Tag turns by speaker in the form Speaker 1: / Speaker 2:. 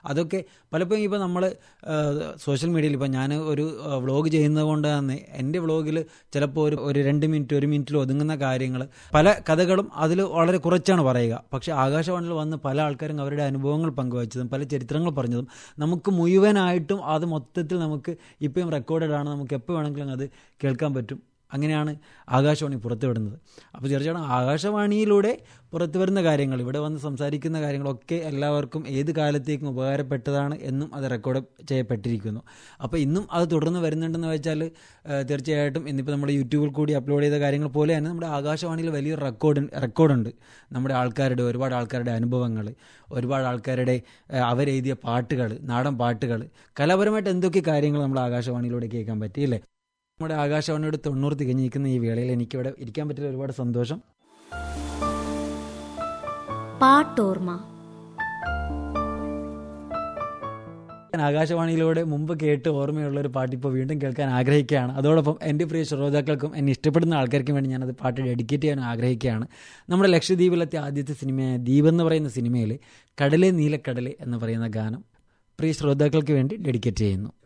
Speaker 1: അതൊക്കെ പലപ്പോഴും ഇപ്പോൾ നമ്മൾ സോഷ്യൽ മീഡിയയിൽ ഇപ്പോൾ ഞാൻ ഒരു വ്ളോഗ് ചെയ്യുന്നത് കൊണ്ട് തന്നെ എൻ്റെ വ്ളോഗിൽ ചിലപ്പോൾ ഒരു ഒരു രണ്ട് മിനിറ്റ് ഒരു മിനിറ്റിൽ ഒതുങ്ങുന്ന കാര്യങ്ങൾ പല കഥകളും അതിൽ വളരെ കുറച്ചാണ് പറയുക പക്ഷേ ആകാശവാണിയിൽ വന്ന് പല ആൾക്കാരും അവരുടെ അനുഭവങ്ങൾ പങ്കുവച്ചതും പല ചരിത്രങ്ങൾ പറഞ്ഞതും നമുക്ക് മുഴുവനായിട്ടും അത് മൊത്തത്തിൽ നമുക്ക് ഇപ്പം റെക്കോർഡഡ് ആണ് നമുക്ക് എപ്പോൾ വേണമെങ്കിലും അത് കേൾക്കാൻ പറ്റും അങ്ങനെയാണ് ആകാശവാണി പുറത്തുവിടുന്നത് അപ്പോൾ തീർച്ചയായിട്ടും ആകാശവാണിയിലൂടെ പുറത്തു വരുന്ന കാര്യങ്ങൾ ഇവിടെ വന്ന് സംസാരിക്കുന്ന കാര്യങ്ങളൊക്കെ എല്ലാവർക്കും ഏത് കാലത്തേക്കും ഉപകാരപ്പെട്ടതാണ് എന്നും അത് റെക്കോർഡ് ചെയ്യപ്പെട്ടിരിക്കുന്നു അപ്പോൾ ഇന്നും അത് തുടർന്ന് വരുന്നുണ്ടെന്ന് വെച്ചാൽ തീർച്ചയായിട്ടും ഇന്നിപ്പോൾ നമ്മുടെ യൂട്യൂബിൽ കൂടി അപ്ലോഡ് ചെയ്ത കാര്യങ്ങൾ പോലെ തന്നെ നമ്മുടെ ആകാശവാണിയിൽ വലിയ റെക്കോർഡ് റെക്കോർഡുണ്ട് നമ്മുടെ ആൾക്കാരുടെ ഒരുപാട് ആൾക്കാരുടെ അനുഭവങ്ങൾ ഒരുപാട് ആൾക്കാരുടെ അവരെഴുതിയ പാട്ടുകൾ നാടൻ പാട്ടുകൾ കലാപരമായിട്ട് എന്തൊക്കെ കാര്യങ്ങൾ നമ്മൾ ആകാശവാണിയിലൂടെ കേൾക്കാൻ പറ്റിയില്ലേ നമ്മുടെ ആകാശവാണിയോട് തൊണ്ണൂറ് തികഞ്ഞിരിക്കുന്ന ഈ വേളയിൽ എനിക്കിവിടെ ഇരിക്കാൻ പറ്റിയ ഒരുപാട് സന്തോഷം
Speaker 2: പാട്ടോർമ്മ
Speaker 1: ആകാശവാണിയിലൂടെ മുമ്പ് കേട്ട് ഓർമ്മയുള്ള ഒരു പാട്ട് ഇപ്പോൾ വീണ്ടും കേൾക്കാൻ ആഗ്രഹിക്കുകയാണ് അതോടൊപ്പം എൻ്റെ പ്രിയ ശ്രോതാക്കൾക്കും എന്നെ ഇഷ്ടപ്പെടുന്ന ആൾക്കാർക്കും വേണ്ടി ഞാനത് പാട്ട് ഡെഡിക്കേറ്റ് ചെയ്യാൻ ആഗ്രഹിക്കുകയാണ് നമ്മുടെ ലക്ഷദ്വീപിലത്തെ ആദ്യത്തെ സിനിമയായ ദ്വീപ് എന്ന് പറയുന്ന സിനിമയിൽ കടലെ നീലക്കടലെ എന്ന് പറയുന്ന ഗാനം പ്രിയ ശ്രോതാക്കൾക്ക് വേണ്ടി ഡെഡിക്കേറ്റ് ചെയ്യുന്നു